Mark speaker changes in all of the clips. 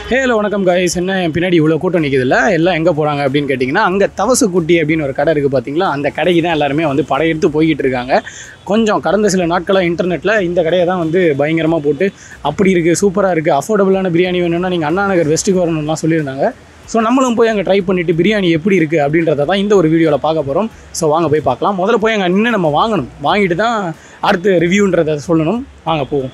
Speaker 1: Halo வணக்கம் guys என்ன என் பின்னாடி இவ்வளோ கூட்டம் நிற்குதுல்ல எல்லாம் எங்கே போகிறாங்க அப்படின்னு கேட்டிங்கன்னா அங்கே தவசுக்குட்டி அப்படின்னு ஒரு கடை இருக்குது பார்த்தீங்களா அந்த கடைக்கு தான் எல்லாருமே வந்து படையெடுத்து போய்கிட்டு இருக்காங்க கொஞ்சம் கடந்த சில நாட்களாக இன்டர்நெட்டில் இந்த கடையை தான் வந்து பயங்கரமாக போட்டு அப்படி இருக்குது சூப்பராக இருக்குது அஃபோர்டபுளான பிரியாணி வேணும்னா நீங்கள் அண்ணா நகர் வெஸ்ட்டுக்கு வரணும்லாம் சொல்லியிருந்தாங்க ஸோ நம்மளும் போய் அங்கே ட்ரை பண்ணிவிட்டு பிரியாணி எப்படி இருக்குது அப்படின்றத தான் இந்த ஒரு வீடியோவில் பார்க்க போகிறோம் ஸோ வாங்க போய் பார்க்கலாம் முதல்ல போய் அங்கே நின்று நம்ம வாங்கணும் வாங்கிட்டு தான் அடுத்து ரிவ்யூன்றதை சொல்லணும் வாங்க போவோம்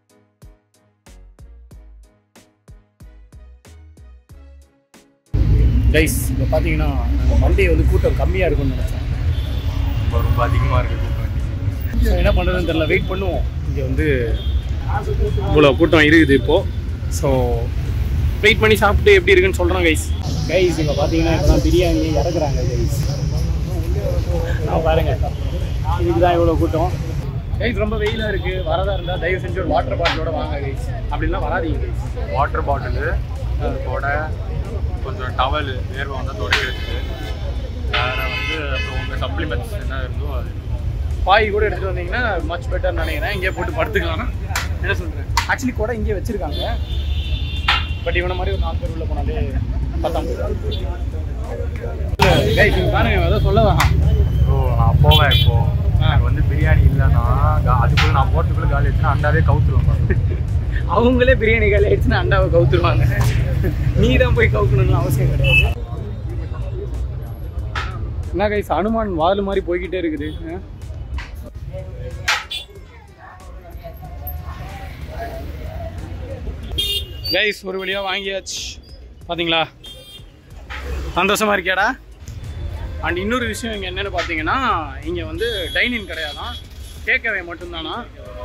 Speaker 1: கைஸ் இப்போ பார்த்தீங்கன்னா நாங்கள் மண்டே வந்து கூட்டம் கம்மியாக இருக்கும்னு நினச்சோம்
Speaker 2: ரொம்ப ரொம்ப அதிகமாக இருக்குது கூட்டம்
Speaker 1: ஸோ என்ன பண்ணுறதுன்னு தெரில வெயிட் பண்ணுவோம் இங்கே வந்து இவ்வளோ கூட்டம் இருக்குது இப்போது ஸோ வெயிட் பண்ணி சாப்பிட்டு எப்படி இருக்குன்னு சொல்கிறோம் கைஸ் கைஸ் இப்போ பார்த்தீங்கன்னா இப்போ தான் பிரியாணி இறக்குறாங்க கைஸ் நான் பாருங்க இதுக்கு தான் இவ்வளோ கூட்டம் கைஸ் ரொம்ப வெயிலாக இருக்குது வரதா இருந்தால் தயவு செஞ்சு ஒரு வாட்டர் பாட்டிலோட வாங்க கைஸ் அப்படிலாம் வராதீங்க கைஸ்
Speaker 2: வாட்டர் பாட்டிலு கொடை கொஞ்சம் டவல் வேர்வை வந்தால் துடைக்கிறதுக்கு வேறு வந்து அப்புறம் உங்கள் சப்ளிமெண்ட்ஸ் என்ன இருந்தோ அது
Speaker 1: பாய் கூட எடுத்துகிட்டு வந்தீங்கன்னா மச் பெட்டர் நினைக்கிறேன் இங்கே போட்டு படுத்துக்கலாம் என்ன சொல்கிறேன் ஆக்சுவலி கூட இங்கே வச்சுருக்காங்க பட் இவனை மாதிரி ஒரு நாலு பேர் உள்ள போனாலே பத்தாம் கைஸ் இங்க பாருங்க ஏதோ சொல்ல வேணாம்
Speaker 2: ஸோ நான் போவேன் இப்போ எனக்கு வந்து பிரியாணி இல்லைன்னா கா- அதுக்குள்ளே நான் போகிறதுக்குள்ளே காலி வச்சுன்னா அண்டாவே கவுத்துருவேன்
Speaker 1: அவங்களே பிரியாணி காலி ஆயிடுச்சுன்னா அண்டாவை கவுத்துருவாங்க நீ தான் போய் கவுக்கணும்னு அவசியம் கிடையாது என்ன கைஸ் அனுமான் வால் மாதிரி போய்கிட்டே இருக்குது ஆ? கைஸ் ஒரு வழியாக வாங்கியாச்சு பார்த்தீங்களா சந்தோஷமா இருக்கியாடா அண்ட் இன்னொரு விஷயம் இங்கே என்னென்னு பார்த்தீங்கன்னா இங்கே வந்து டைனிங் கிடையாதான் கேட்கவே மட்டும்தானா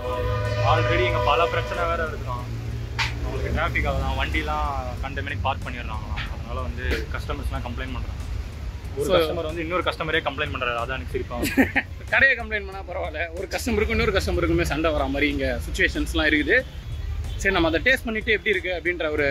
Speaker 2: ஆல்ரெடி இங்கே பல பிரச்சனை வேறு இருக்கலாம் உங்களுக்கு டிராஃபிக் ஆகுதான் வண்டிலாம் கண்ட மணிக்கு பார்க் பண்ணிடுறாங்களாம் அதனால வந்து கஸ்டமர்ஸ்லாம் கம்ப்ளைண்ட் பண்ணுறாங்க ஒரு
Speaker 1: So-
Speaker 2: கஸ்டமர் வந்து இன்னொரு கஸ்டமரே கம்ப்ளைண்ட் பண்ணுறாரு அதான் எனக்கு சிரிப்பாக
Speaker 1: கடையை கம்ப்ளைண்ட் பண்ணால் பரவாயில்ல ஒரு கஸ்டமருக்கும் இன்னொரு கஸ்டமருக்குமே சண்டை வர மாதிரி இங்கே சுச்சுவேஷன்ஸ்லாம் இருக்குது சரி நம்ம அதை டேஸ்ட் பண்ணிவிட்டு எப்படி இருக்குது அப்படின்ற ஒரு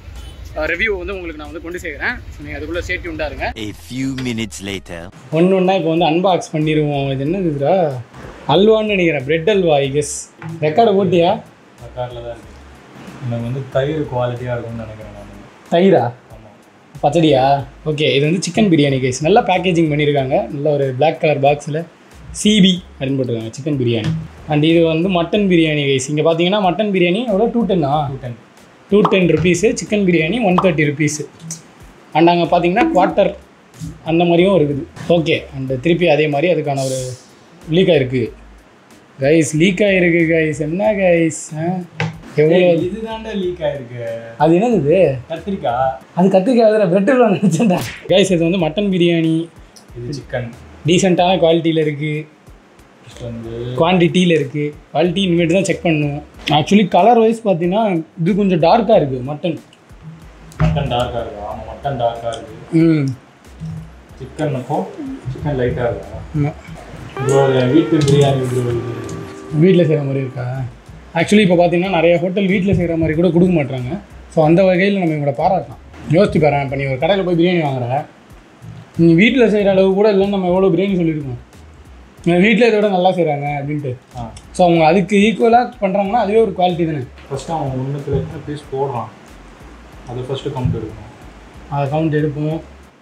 Speaker 1: ரிவ்யூ வந்து உங்களுக்கு நான் வந்து கொண்டு சேர்க்குறேன் ஸோ நீங்கள் அதுக்குள்ளே சேஃப்டி உண்டாருங்க
Speaker 3: A few minutes later.
Speaker 1: ஒன்று ஒன்றா இப்போ வந்து அன்பாக்ஸ் பண்ணிடுவோம் இது என்னதுடா அல்வான்னு நினைக்கிறேன் பிரெட் அல்வா ஐ கெஸ் ரெக்கார்டை போட்டியா
Speaker 2: காரில் தான் இருக்குது எனக்கு வந்து தயிர் குவாலிட்டியாக இருக்கும்னு நினைக்கிறேன் நான்
Speaker 1: தயிரா
Speaker 2: ஆமாம்
Speaker 1: பச்சடியா ஓகே இது வந்து சிக்கன் பிரியாணி கைஸ் நல்லா பேக்கேஜிங் பண்ணியிருக்காங்க நல்ல ஒரு Black கலர் பாக்ஸில் சிபி அப்படின்னு போட்டிருக்காங்க சிக்கன் பிரியாணி அண்ட் இது வந்து மட்டன் பிரியாணி கைஸ் இங்கே பார்த்தீங்கன்னா மட்டன் பிரியாணி எவ்வளோ டூ டென்னா
Speaker 2: two ten
Speaker 1: two ten rupees chicken biryani one thirty rupees and அங்கே பார்த்தீங்கன்னா குவார்ட்டர் அந்த மாதிரியும் இருக்குது ஓகே அண்ட் திருப்பி அதே மாதிரி அதுக்கான ஒரு லீக் ஆயிருக்கு கைஸ் லீக் ஆகிருக்கு கைஸ் என்ன கைஸ் எவ்வளோ
Speaker 2: இதுதான்டா லீக் ஆயிருக்கு
Speaker 1: அது என்னது இது
Speaker 2: கத்திரிக்காய்
Speaker 1: அது கற்றுக்க அதில் பிரெட்டில் நினச்சேன்டா கைஸ் இது வந்து மட்டன் பிரியாணி
Speaker 2: இது சிக்கன்
Speaker 1: டீசெண்டான குவாலிட்டியில் இருக்குது
Speaker 2: வந்து
Speaker 1: குவான்டிட்டியில் இருக்குது குவாலிட்டி இனிமேட்டு தான் செக் பண்ணணும் ஆக்சுவலி கலர் வைஸ் பார்த்தீங்கன்னா இது கொஞ்சம் டார்க்காக இருக்குது மட்டன்
Speaker 2: மட்டன் டார்க்காக இருக்கு ஆமாம் மட்டன் டார்க்காக இருக்கு
Speaker 1: ம்
Speaker 2: சிக்கன் அப்போ சிக்கன் லைட்டாக இருக்கா
Speaker 1: ஆமாம்
Speaker 2: ப்ரோ வீட்டு பிரியாணி ப்ரோ இது
Speaker 1: வீட்டில் செய்கிற மாதிரி இருக்கா ஆக்சுவலி இப்போ பார்த்தீங்கன்னா நிறைய ஹோட்டல் வீட்டில் செய்கிற மாதிரி கூட கொடுக்க மாட்டாங்க ஸோ அந்த வகையில் நம்ம இவங்கள பாராட்டலாம் யோசிச்சு பாரு இப்போ நீ ஒரு கடையில் போய் பிரியாணி வாங்குற நீ வீட்டில் செய்கிற அளவு கூட இல்லைன்னு நம்ம எவ்வளோ பிரியாணி சொல்லியிருக்கோம் வீட்டில் இதை விட நல்லா செய்கிறாங்க அப்படின்ட்டு
Speaker 2: ஆ
Speaker 1: ஸோ அவங்க அதுக்கு ஈக்குவலாக பண்ணுறாங்கன்னா அதுவே ஒரு குவாலிட்டி தானே
Speaker 2: ஃபஸ்ட்டு அவன் ஒன்றுத்துல எத்தனை பீஸ் போடுறான் அதை ஃபஸ்ட்டு கவுண்ட் எடுக்கணும்
Speaker 1: அதை கவுண்ட் எடுப்போம்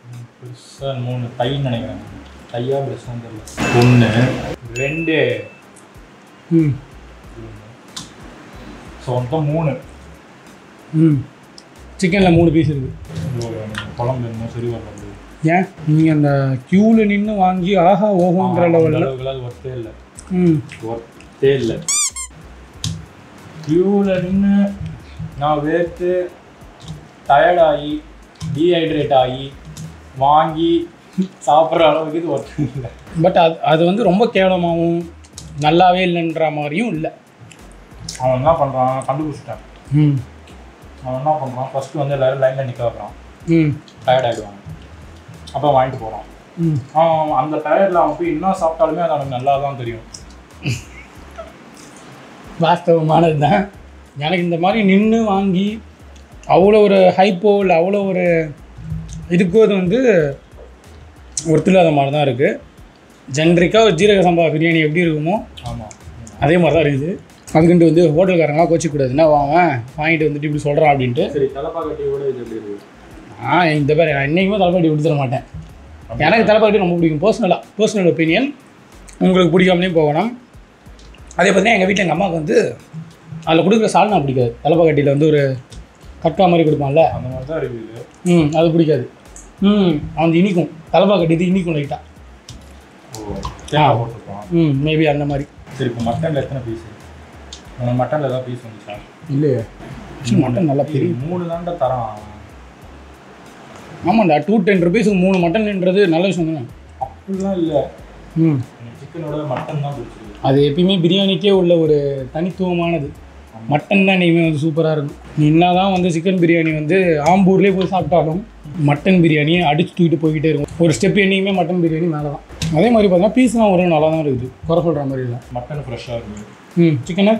Speaker 2: பெருசாக மூணு தைன்னு நினைக்கிறேன் தையா பெருசாக தெரியல ஒன்று ரெண்டு
Speaker 1: ம்
Speaker 2: ஸோ மொத்தம் மூணு
Speaker 1: ம் சிக்கனில் மூணு பீஸ் இருக்குது
Speaker 2: ப்ரோ குழம்பு இன்னும் சரி வரல bro.
Speaker 1: ஏன் நீங்கள் அந்த க்யூவில் நின்று வாங்கி ஆஹா ஓஹோன்ற
Speaker 2: அந்த
Speaker 1: லெவலில்
Speaker 2: அளவுக்குலாம் அது ஒர்த்தே இல்லை
Speaker 1: ம்
Speaker 2: ஒர்த்தே இல்லை க்யூவில் நின்று நான் வேர்த்து டயர்டாகி டீஹைட்ரேட் ஆகி வாங்கி சாப்பிட்ற அளவுக்கு இது ஒர்த்து இல்லை
Speaker 1: பட் அது அது வந்து ரொம்ப கேவலமாகவும் நல்லாவே இல்லைன்ற மாதிரியும் இல்லை
Speaker 2: அவன் என்ன பண்ணுறான் கண்டுபிடிச்சிட்டான்
Speaker 1: ம்
Speaker 2: அவன் என்ன பண்ணுறான் ஃபஸ்ட்டு வந்து எல்லோரும் லைனில் நிற்க வைக்கிறான்
Speaker 1: ம்
Speaker 2: டயர்ட் ஆகிடுவாங்க அப்போ வாங்கிட்டு போகிறான்
Speaker 1: ம்
Speaker 2: அவன் அந்த டயர்டில் அவன் போய் என்ன சாப்பிட்டாலுமே அது அவனுக்கு நல்லா தான் தெரியும்
Speaker 1: வாஸ்தவமானது தான் எனக்கு இந்த மாதிரி நின்று வாங்கி அவ்வளோ ஒரு ஹைப்போ இல்லை அவ்வளோ ஒரு இதுக்கோ அது வந்து ஒருத்தில்லாத மாதிரி தான் இருக்குது ஜென்ரிக்காக ஒரு ஜீரக சம்பா பிரியாணி எப்படி இருக்குமோ
Speaker 2: ஆமாம்
Speaker 1: அதே மாதிரி தான் இருக்குது அதுக்குன்ட்டு வந்து ஹோட்டல்காரங்களாம் கோச்சிக்கூடாது என்ன வாங்க வாங்கிட்டு வந்துட்டு இப்படி சொல்கிறான் அப்படின்ட்டு
Speaker 2: சரி தலைப்பாக்கட்டியோட இது எப்படி இருக்கு
Speaker 1: ஆ இந்த பேர் நான் என்றைக்குமே தலைப்பாட்டி கொடுத்துட மாட்டேன் எனக்கு தலைப்பாட்டி ரொம்ப பிடிக்கும் பர்சனலாக பர்சனல் ஒப்பீனியன் உங்களுக்கு பிடிக்காமலேயும் போகணும் அதே பார்த்தீங்கன்னா எங்கள் வீட்டில் எங்கள் அம்மாவுக்கு வந்து அதில் கொடுக்குற சால்னா பிடிக்காது தலைப்பாக்கட்டியில் வந்து ஒரு கட்கா மாதிரி கொடுப்பான்ல
Speaker 2: அந்த மாதிரி தான் இருக்குது
Speaker 1: ம் அது பிடிக்காது ம் அந்த இனிக்கும் தலைப்பாக்கட்டி இது இனிக்கும் லைட்டாக
Speaker 2: ஓ தேங்காய் போட்டிருக்கோம்
Speaker 1: ம் மேபி அந்த மாதிரி
Speaker 2: சரி இப்போ மட்டனில் எத்தனை பீஸ் உனக்கு மட்டனில் ஏதாவது பீஸ் வந்துச்சா
Speaker 1: இல்லையே மட்டன் நல்லா பெரிய
Speaker 2: மூணு தாண்டா தரான்
Speaker 1: ஆமாண்டா டூ டென் ருபீஸுக்கு மூணு மட்டன்ன்றது நல்ல விஷயம் தானே
Speaker 2: அப்படிலாம் இல்லை
Speaker 1: ம்
Speaker 2: எனக்கு சிக்கனோட மட்டன் தான் பிடிச்சிருக்கு
Speaker 1: அது எப்பயுமே பிரியாணிக்கே உள்ள ஒரு தனித்துவமானது மட்டன் தான் இனிமேல் வந்து சூப்பராக இருக்கும் நீ என்ன தான் வந்து சிக்கன் பிரியாணி வந்து ஆம்பூர்லேயே போய் சாப்பிட்டாலும் மட்டன் பிரியாணியை அடிச்சு தூக்கிட்டு போய்கிட்டே இருக்கும் ஒரு ஸ்டெப் என்னைக்குமே மட்டன் பிரியாணி மேலே தான் அதே மாதிரி பார்த்தீங்கன்னா பீஸ்லாம் ஒரு நல்லா தான் இருக்குது குறை சொல்கிற மாதிரி இல்லை
Speaker 2: மட்டன் ஃப்ரெஷ்ஷாக இருக்குது
Speaker 1: ம் சிக்கனு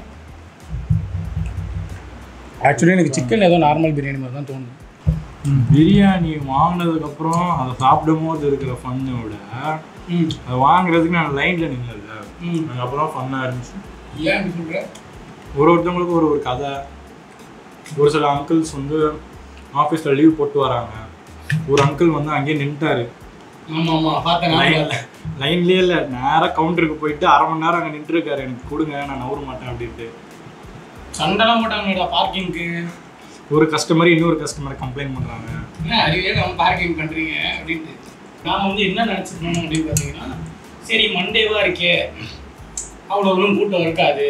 Speaker 1: ஆக்சுவலி எனக்கு சிக்கன் ஏதோ நார்மல் பிரியாணி மாதிரி தான் தோணுது
Speaker 2: பிரியாணி வாங்கினதுக்கப்புறம் அதை சாப்பிடும் போது இருக்கிற ஃபன்னை விட
Speaker 1: ம்
Speaker 2: அதை வாங்குறதுக்கு நான் லைனில் நின்னல
Speaker 1: ம்
Speaker 2: எனக்கு அப்புறம் ஃபன்னாக இருந்துச்சு
Speaker 1: ஏன் அப்படி சொல்கிறேன்
Speaker 2: ஒரு ஒருத்தவங்களுக்கும் ஒரு ஒரு கதை ஒரு சில அங்கிள்ஸ் வந்து ஆஃபீஸில் லீவ் போட்டு வராங்க ஒரு அங்கிள் வந்து அங்கேயே நின்ட்டாரு
Speaker 1: ஆமாம் ஆமாம் பார்த்தேன்
Speaker 2: லைன்ல லைன்லயே இல்லை நேராக கவுண்டருக்கு போயிட்டு அரை மணி நேரம் அங்கே நின்றுருக்காரு எனக்கு கொடுங்க நான் நவர மாட்டேன் அப்படின்ட்டு
Speaker 1: சண்டைலாம் போட்டாங்கடா பார்க்கிங்க்கு
Speaker 2: ஒரு கஸ்டமர் இன்னொரு கஸ்டமர் கம்ப்ளைண்ட் பண்ணுறாங்க
Speaker 1: என்ன அறிவே நம்ம பார்க்கிங் பண்ணுறீங்க அப்படின்ட்டு நாம் வந்து என்ன நினச்சிக்கணும் அப்படின்னு பார்த்தீங்கன்னா சரி மண்டேவாக இருக்கே அவ்வளோ ஒன்றும் கூட்டம் இருக்காது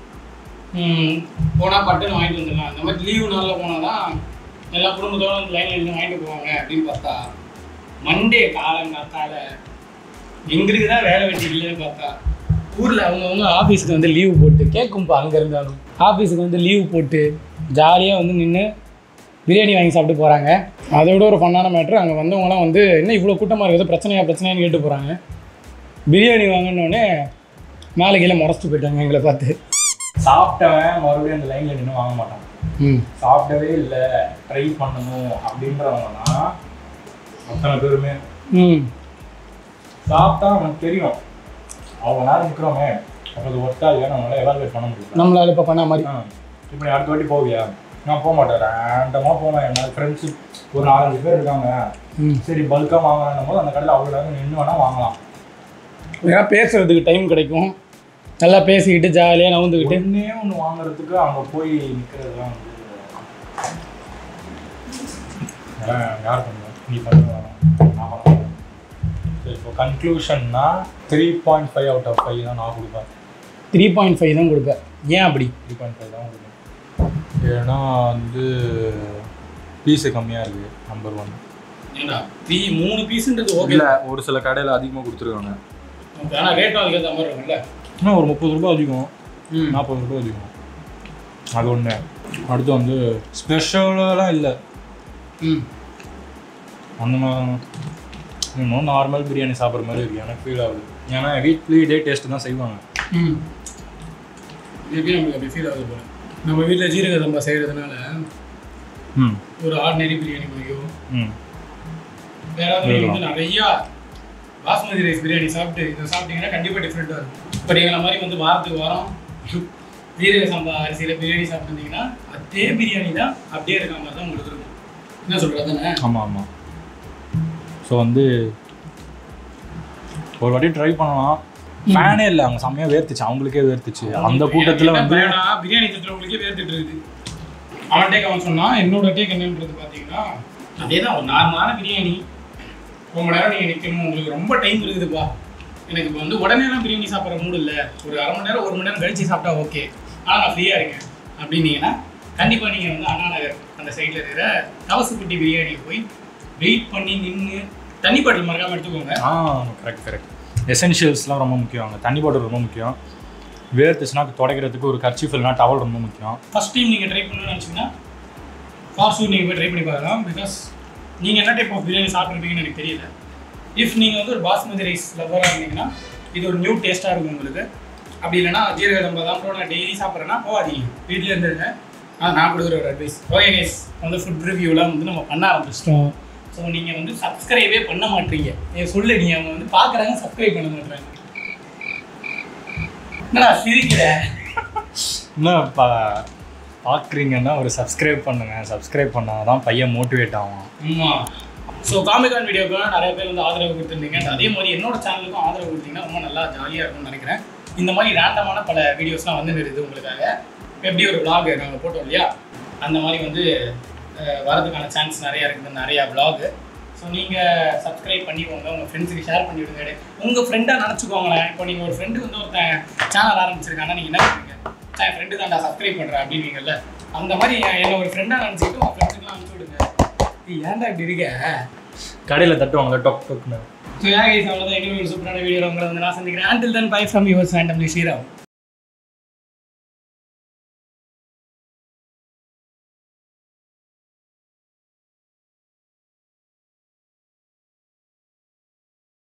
Speaker 1: போனால் பட்டுன்னு வாங்கிட்டு வந்துடலாம் இந்த மாதிரி லீவு நாளில் போனால் தான் எல்லா குடும்பத்தோட வந்து லைனில் இருந்து வாங்கிட்டு போவாங்க அப்படின்னு பார்த்தா மண்டே காலங்காத்தால எங்களுக்கு தான் வேலை வெட்டி இல்லைன்னு பார்த்தா ஊரில் அவங்கவுங்க ஆஃபீஸுக்கு வந்து லீவு போட்டு கேட்கும்பா அங்கே இருந்தாலும் ஆஃபீஸுக்கு வந்து லீவு போட்டு ஜாலியாக வந்து நின்று பிரியாணி வாங்கி சாப்பிட்டு போகிறாங்க அதை விட ஒரு ஃபன்னான மேட்ரு அங்கே வந்தவங்கலாம் வந்து என்ன இவ்வளோ கூட்டமாக இருக்குது பிரச்சனையா பிரச்சனையான்னு கேட்டு போகிறாங்க பிரியாணி வாங்கினோடனே மேலே கீழே முறைச்சிட்டு போயிட்டாங்க எங்களை பார்த்து
Speaker 2: சாப்பிட்டவன் மறுபடியும் அந்த லைனில் நின்று வாங்க மாட்டான்
Speaker 1: ம்
Speaker 2: சாப்பிடவே இல்லை ட்ரை பண்ணணும் அப்படின்றவங்க தான் அத்தனை பேருமே
Speaker 1: ம்
Speaker 2: சாப்பிட்டா அவனுக்கு தெரியும் அவ்வளோ நேரம் நிற்கிறோமே அப்போ அது ஒர்க்கா இல்லையா நம்மளால எவாலுவேட் பண்ண முடியல
Speaker 1: நம்மளால இப்போ பண்ண மாதிரி
Speaker 2: இப்போ நீ அடுத்த வாட்டி போவியா நான் போக மாட்டேன் ரேண்டமாக போவேன் என்னோட ஃப்ரெண்ட்ஸு ஒரு நாலஞ்சு பேர் இருக்காங்க
Speaker 1: ம்
Speaker 2: சரி பல்காக வாங்கணும் போது அந்த கடையில் அவ்வளோ நேரம் நின்று வேணால் வாங்கலாம்
Speaker 1: ஏன்னா பேசுறதுக்கு டைம் கிடைக்கும் நல்லா பேசிக்கிட்டு ஜாலியாக நவுந்துக்கிட்டு
Speaker 2: ஒன்னே ஒன்று வாங்குறதுக்கு அங்கே போய் நிற்கிறதுலாம் வந்து அதெல்லாம் யார் பண்ணுவோம் நீ பண்ணுவேன் நான் பண்ண மாட்டேன். சரி இப்போ கன்க்ளூஷன்னா three point five out of five தான் நான் கொடுப்பேன்
Speaker 1: த்ரீ பாயிண்ட் ஃபைவ் தான் கொடுப்பேன் ஏன் அப்படி
Speaker 2: த்ரீ பாயிண்ட் ஃபைவ் தான் கொடுப்பேன் ஏன்னா வந்து பீஸு கம்மியாக இருக்குது நம்பர் ஒன்
Speaker 1: ஏன்னா த்ரீ மூணு பீஸுன்றது ஓகே
Speaker 2: இல்லை ஒரு சில கடையில் அதிகமாக கொடுத்துருக்காங்க
Speaker 1: ஆனால் ரேட்டும் அதுக்கேற்ற மாதிரி இருக்கும்ல
Speaker 2: இன்னும் ஒரு முப்பது ரூபாய் அதிகம்
Speaker 1: ம்
Speaker 2: நாற்பது ரூபாய் அதிகம் அது ஒன்று அடுத்து வந்து ஸ்பெஷலாலாம் இல்லை
Speaker 1: ம்
Speaker 2: அந்த மாதிரி இன்னும் நார்மல் பிரியாணி சாப்பிட்ற மாதிரி இருக்கு எனக்கு ஃபீல் ஆகுது ஏன்னா வீட்லி இதே டேஸ்ட் தான் செய்வாங்க
Speaker 1: ம் எப்படி நம்மளுக்கு அப்படி ஃபீல் ஆகுது போல நம்ம வீட்டில் ஜீரக சம்பா செய்கிறதுனால
Speaker 2: ம்
Speaker 1: ஒரு ஆர்டினரி பிரியாணி மாதிரியோ
Speaker 2: ம்
Speaker 1: வேற நீங்கள் வந்து நிறையா பாஸ்மதி ரைஸ் பிரியாணி சாப்பிட்டு இதை சாப்பிட்டீங்கன்னா கண்டிப்பாக டிஃப்ரெண்ட்டாக இருக்கும் இப்போ நீங்கள் மாதிரி வந்து வாரத்துக்கு வாரம் ஜீரக சம்பா அரிசியில் பிரியாணி சாப்பிட்டுருந்தீங்கன்னா அதே பிரியாணி தான் அப்படியே இருக்க மாதிரி தான் உங்களுக்கு இருக்கும் என்ன சொல்கிறது தானே
Speaker 2: ஆமாம் ஆமாம் ஸோ வந்து ஒரு வாட்டி ட்ரை பண்ணலாம் ஃபேனே இல்லை அவங்க செம்மையாக வேர்த்துச்சு அவங்களுக்கே வேர்த்துச்சு அந்த கூட்டத்தில் வந்து
Speaker 1: பிரியாணி திட்டுறவங்களுக்கே வேர்த்துட்டு இருக்குது அவன் டேக் அவன் சொன்னான் என்னோட டேக் என்னன்றது பார்த்தீங்கன்னா அதே தான் ஒரு நார்மலான பிரியாணி ரொம்ப நேரம் நீங்கள் நிற்கணும் உங்களுக்கு ரொம்ப டைம் இருக்குதுப்பா எனக்கு இப்போ வந்து உடனேலாம் பிரியாணி சாப்பிட்ற மூடு இல்லை ஒரு அரை மணி நேரம் ஒரு மணி நேரம் கழிச்சு சாப்பிட்டா ஓகே ஆனால் நான் ஃப்ரீயாக இருக்கேன் அப்படின்னீங்கன்னா கண்டிப்பாக நீங்கள் வந்து அண்ணா நகர் அந்த சைடில் இருக்கிற தவசுக்குட்டி பிரியாணி போய் வெயிட் பண்ணி நின்று தண்ணி பாட்டில் மறக்காமல் எடுத்துக்கோங்க
Speaker 2: ஆ கரெக்ட் கரெக்ட் எசென்ஷியல்ஸ்லாம் ரொம்ப முக்கியம் அங்கே தண்ணி பாட்டில் ரொம்ப முக்கியம் வேர்த்துச்சுன்னா துடைக்கிறதுக்கு ஒரு கர்ச்சீஃப் இல்லைனா டவல் ரொம்ப முக்கியம்
Speaker 1: ஃபஸ்ட் டைம் நீங்கள் ட்ரை பண்ணணும்னு நினச்சிங்கன்னா ஃபார் ஷூர் நீங்கள் போய் ட்ரை பண்ணி பார்க்கலாம் பிகாஸ் நீங்கள் என்ன டைப் ஆஃப் பிரியாணி சாப்பிட்ருப்பீங்கன்னு எனக்கு தெரியல இஃப் நீங்கள் வந்து ஒரு பாஸ்மதி ரைஸ் லவராக இருந்தீங்கன்னா இது ஒரு நியூ டேஸ்ட்டாக இருக்கும் உங்களுக்கு அப்படி இல்லைன்னா ஜீரக தம்பா தான் ப்ரோ நான் டெய்லி சாப்பிட்றேன்னா போகாதீங்க வீட்டில் இருந்துருங்க ஆனால் நான் கொடுக்குற ஒரு அட்வைஸ் ஓகே கைஸ் வந்து ஃபுட் ரிவ்யூலாம் வந்து நம்ம பண்ண ஆரம்பிச்சிட்டோம் ஸோ நீங்கள் வந்து சப்ஸ்கிரைபே பண்ண மாட்டீங்க நீ சொல்லு நீ அவங்க வந்து பார்க்குறாங்க சப்ஸ்கிரைப் பண்ண மாட்டாங்க என்னடா சிரிக்கிற
Speaker 2: இன்னும் பா பார்க்குறீங்கன்னா ஒரு சப்ஸ்கிரைப் பண்ணுங்க சப்ஸ்கிரைப் பண்ணால் தான் பையன் மோட்டிவேட் ஆகும்
Speaker 1: ஆமாம் ஸோ காமிகான் வீடியோக்கு நிறைய பேர் வந்து ஆதரவு கொடுத்துருந்தீங்க அதே மாதிரி என்னோட சேனலுக்கும் ஆதரவு கொடுத்தீங்கன்னா ரொம்ப நல்லா ஜாலியாக இருக்கும்னு நினைக்கிறேன் இந்த மாதிரி ரேண்டமான பல வீடியோஸ்லாம் வந்து நிறுது உங்களுக்காக எப்படி ஒரு vlog நாங்கள் போட்டோம் இல்லையா அந்த மாதிரி வந்து அஹ், வரதுக்கான சான்ஸ் நிறையா இருக்குது நிறையா vlog ஸோ நீங்கள் சப்ஸ்கிரைப் பண்ணிக்கோங்க உங்கள் ஃப்ரெண்ட்ஸுக்கு ஷேர் பண்ணி விடுங்க உங்கள் ஃப்ரெண்டாக நினச்சிக்கோங்களேன் இப்போ நீங்கள் ஒரு ஃப்ரெண்டு வந்து ஒருத்தன் சேனல் ஆரம்பிச்சிருக்காங்கன்னா நீங்கள் என்ன பண்ணுவீங்க என் ஃப்ரெண்டு தான்டா சப்ஸ்கிரைப் பண்ணுறேன் அப்படின்னீங்கல்ல அந்த மாதிரி என்ன ஒரு ஃப்ரெண்டாக நினச்சிக்கிட்டு உங்கள் ஃப்ரெண்ட்ஸுக்குலாம் அனுப்பிச்சு விடுங்க ஏய், ஏன்டா இப்படி இருக்க
Speaker 2: கடையில் தட்டுவாங்களே டொக் டொக்னு
Speaker 1: ஸோ ஏன் கைஸ் அவ்வளோதான் இன்னொரு சூப்பரான வீடியோ உங்களை வந்து நான் சந்திக்கிறேன் until then bye from your randomly Sriram